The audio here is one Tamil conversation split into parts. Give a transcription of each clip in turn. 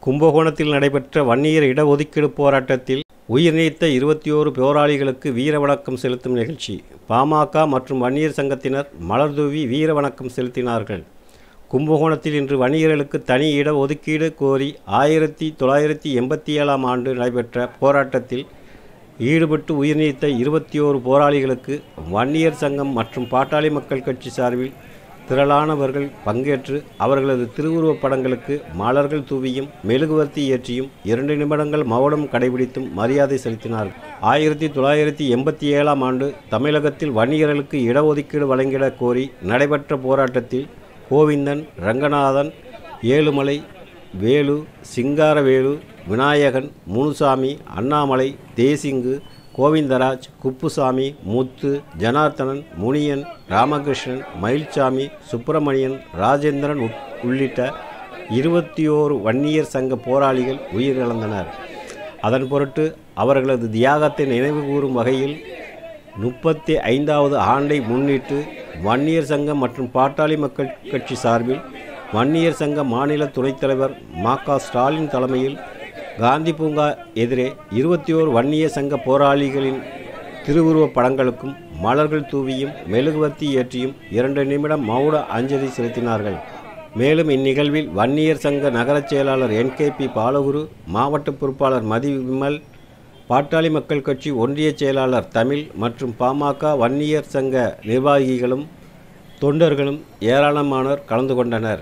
கும்பகோணத்தில் நடைபெற்ற வன்னியர் இடஒதுக்கீடு போராட்டத்தில் உயிர் நீத்த இருபத்தி ஓரு போராளிகளுக்கு வீர வணக்கம் செலுத்தும் நிகழ்ச்சி பாமக மற்றும் வன்னியர் சங்கத்தினர் மலர்தூவி வீர வணக்கம் செலுத்தினார்கள் கும்பகோணத்தில் இன்று வன்னியர்களுக்கு தனி இட ஒதுக்கீடு கோரி ஆயிரத்தி தொள்ளாயிரத்தி எண்பத்தி ஏழாம் ஆண்டு நடைபெற்ற போராட்டத்தில் ஈடுபட்டு உயிர் நீத்த இருபத்தி ஓரு போராளிகளுக்கு வன்னியர் சங்கம் மற்றும் பாட்டாளி மக்கள் கட்சி சார்பில் திரளானவர்கள் பங்கேற்று அவர்களது திருவுருவப் படங்களுக்கு மலர்கள் தூவியும் மெழுகுவர்த்தி ஏற்றியும் இரண்டு நிமிடங்கள் மௌனம் கடைபிடித்தும் மரியாதை செலுத்தினார்கள் ஆயிரத்தி தொள்ளாயிரத்தி எண்பத்தி ஏழாம் ஆண்டு தமிழகத்தில் வன்னியர்களுக்கு இடஒதுக்கீடு வழங்கிட கோரி நடைபெற்ற போராட்டத்தில் கோவிந்தன் ரங்கநாதன் ஏழுமலை வேலு சிங்காரவேலு விநாயகன் முனுசாமி அண்ணாமலை தேசிங்கு கோவிந்தராஜ் குப்புசாமி முத்து ஜனார்த்தனன் முனியன் ராமகிருஷ்ணன் மயில்சாமி சுப்பிரமணியன் ராஜேந்திரன் உட்- உள்ளிட்ட இருபத்தி ஓரு வன்னியர் சங்க போராளிகள் உயிரிழந்தனர் அதன் பொருட்டு அவர்களது தியாகத்தை நினைவு கூறும் வகையில் முப்பத்தி ஐந்தாவது ஆண்டை முன்னிட்டு வன்னியர் சங்கம் மற்றும் பாட்டாளி மக்கள் கட்சி சார்பில் வன்னியர் சங்க மாநில துணைத் தலைவர் மா க ஸ்டாலின் தலைமையில் காந்தி பூங்கா எதிரே இருபத்தி ஓரு வன்னிய சங்க போராளிகளின் திருவுருவப் படங்களுக்கும் மலர்கள் தூவியும் மெழுகுவர்த்தி ஏற்றியும் இரண்டு நிமிடம் மௌன அஞ்சலி செலுத்தினார்கள் மேலும் இந்நிகழ்வில் வன்னியர் சங்க நகரச் செயலாளர் என்கேபி பாலகுரு மாவட்ட பொறுப்பாளர் மதி விமல் பாட்டாளி மக்கள் கட்சி ஒன்றிய செயலாளர் தமிழ் மற்றும் பாமக வன்னியர் சங்க நிர்வாகிகளும் தொண்டர்களும் ஏராளமானோர் கலந்து கொண்டனர்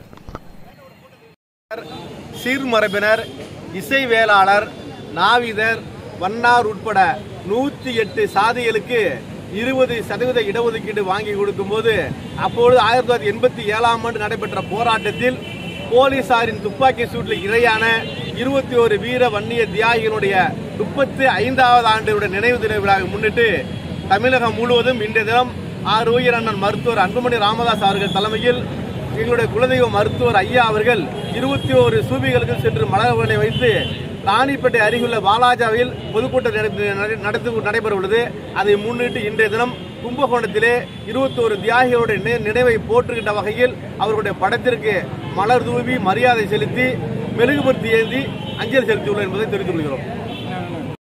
சீர்மரபினர் இசைவேளாளர் நாவிதர் வண்ணார் உட்பட நூற்றி எட்டு சாதிகளுக்கு இருபது சதவீத இடஒதுக்கீடு வாங்கி கொடுக்கும்போது அப்பொழுது ஆயிரத்தி தொள்ளாயிரத்தி எண்பத்தி ஏழாம் ஆண்டு நடைபெற்ற போராட்டத்தில் போலீசாரின் துப்பாக்கி சூட்டில் இரையான இருபத்தி ஒரு வீர வன்னிய தியாகிகளுடைய முப்பத்தி ஐந்தாவது ஆண்டுடைய நினைவு தின விழாவை முன்னிட்டு தமிழகம் முழுவதும் இன்றைய தினம் ஆறு உயிர் அண்ணன் மருத்துவர் அன்புமணி ராமதாஸ் அவர்கள் தலைமையில் எங்களுடைய குலதெய்வ மருத்துவர் ஐயா அவர்கள் இருபத்தி ஓரு சூபிகளுக்கு சென்று மலர்களை வைத்து ராணிப்பேட்டை அருகிலுள்ள பாலாஜாவில் பொதுக்கூட்டம் நடத்தி- நட- நடத்தி நடைபெற உள்ளது அதை முன்னிட்டு இன்றைய தினம் கும்பகோணத்திலே இருபத்தி ஒரு தியாகிகளுடைய நி- நினைவை போற்றுகின்ற வகையில் அவர்களுடைய படத்திற்கு மலர் தூவி மரியாதை செலுத்தி மெழுகுபர்த்தி ஏந்தி அஞ்சலி செலுத்தியுள்ளோம் என்பதை தெரிவித்துக் கொள்கிறோம்